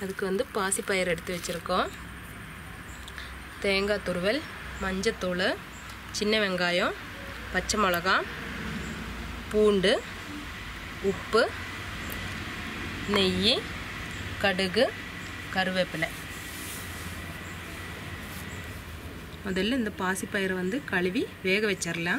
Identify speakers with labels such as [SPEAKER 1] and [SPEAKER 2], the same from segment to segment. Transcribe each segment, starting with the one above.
[SPEAKER 1] அதுக்கு வந்து பாசிப்பயிர் எடுத்து வச்சுருக்கோம் தேங்காய் துருவல் மஞ்சத்தூள் சின்ன வெங்காயம் பச்சை மிளகா பூண்டு உப்பு நெய் கடுகு கருவேப்பிலை முதல்ல இந்த பாசிப்பயிரை வந்து கழுவி வேக வச்சிடலாம்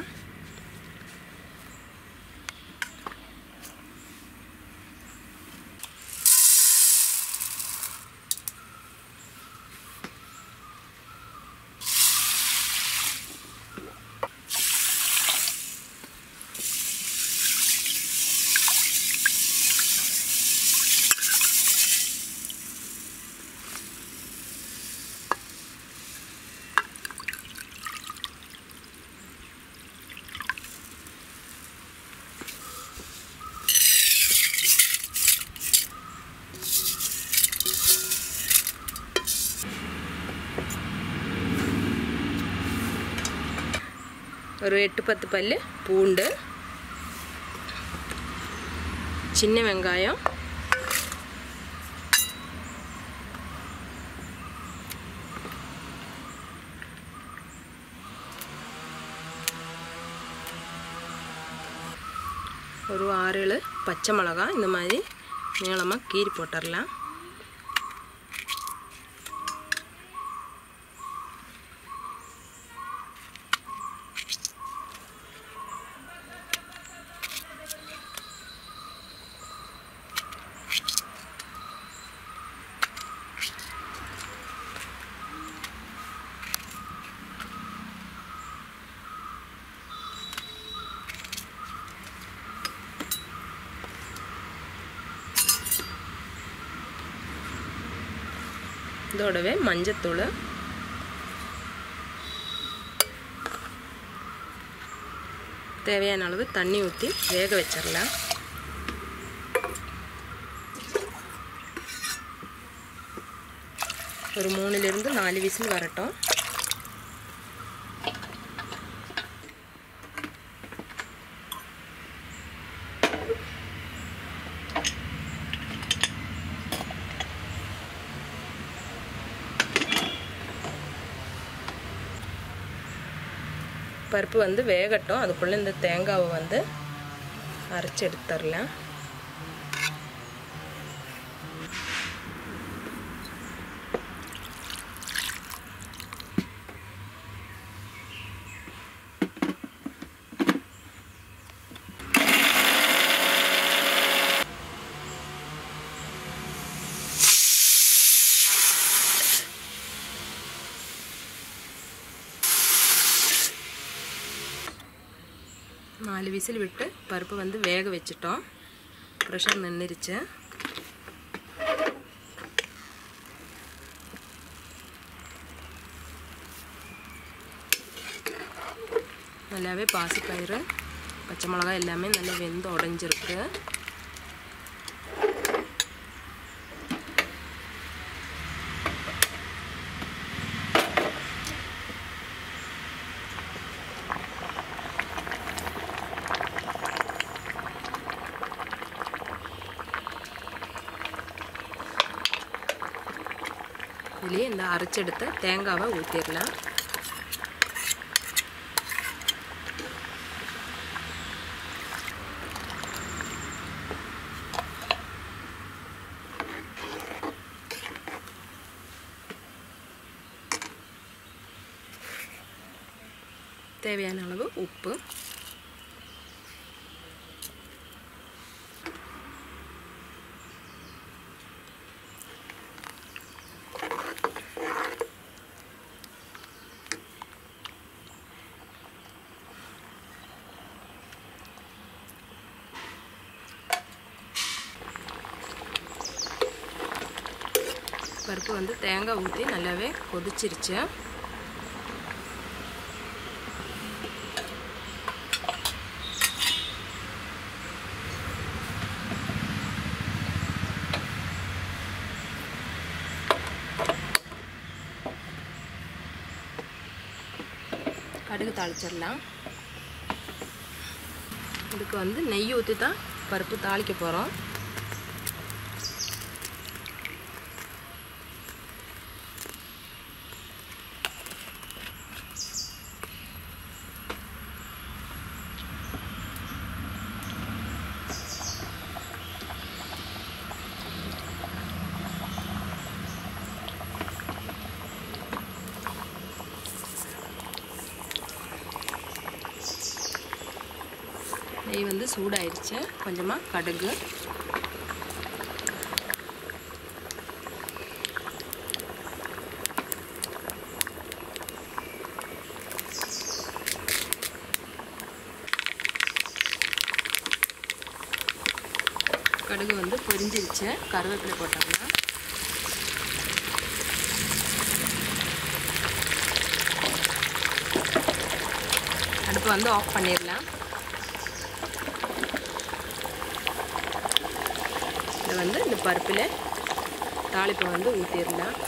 [SPEAKER 1] ஒரு எட்டு பத்து பல் பூண்டு சின்ன வெங்காயம் ஒரு ஆறு ஏழு பச்சை மிளகா இந்த மாதிரி நீளமாக கீரி போட்டுடலாம் இதோடவே மஞ்சத்தூள் தேவையான அளவு தண்ணி ஊற்றி வேக வச்சிடலாம் ஒரு மூணுலேருந்து நாலு விசில் வரட்டும் பருப்பு வந்து வேகட்டும் அதுக்குள்ளே இந்த தேங்காவை வந்து அரைச்சி எடுத்துடலாம் நாலு விசில் விட்டு பருப்பு வந்து வேக வச்சிட்டோம் ப்ரெஷர் நின்றுருச்சு நல்லாவே பாசிப்பயிறு பச்சை மிளகாய் எல்லாமே நல்லா வெந்து உடஞ்சிருக்கு இதுலேயே இந்த அரைச்செடுத்த தேங்காவை ஊற்றிடலாம் தேவையான அளவு உப்பு பருப்பு வந்து தேங்காய் ஊற்றி நல்லாவே கொதிச்சிருச்சு கடுகு தாளிச்சிடலாம் இதுக்கு வந்து நெய் ஊற்றி தான் பருப்பு தாளிக்க போகிறோம் சூடாயிருச்சு கொஞ்சமாக கடுகு கடுகு வந்து பொரிஞ்சிருச்சு கருவேப்பிலை போட்டோம்னா அடுப்பு வந்து ஆஃப் பண்ணிடலாம் இதை வந்து இந்த பருப்பில் தாளிப்பை வந்து ஊற்றிடலாம்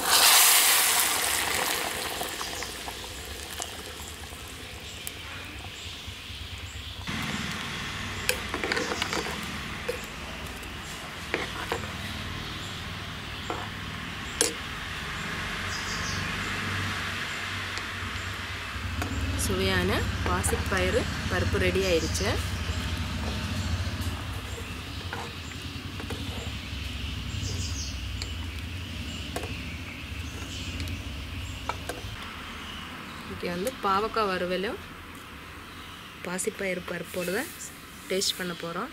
[SPEAKER 1] சுவையான பாசிப்பயிறு பருப்பு ரெடி ஆயிடுச்சு இங்கே வந்து பாவக்காய் வறுவலும் பாசிப்பயிறு பருப்போடு தான் டேஸ்ட் பண்ண போகிறோம்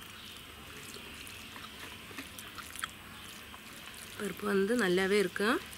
[SPEAKER 1] பருப்பு வந்து நல்லாவே இருக்கும்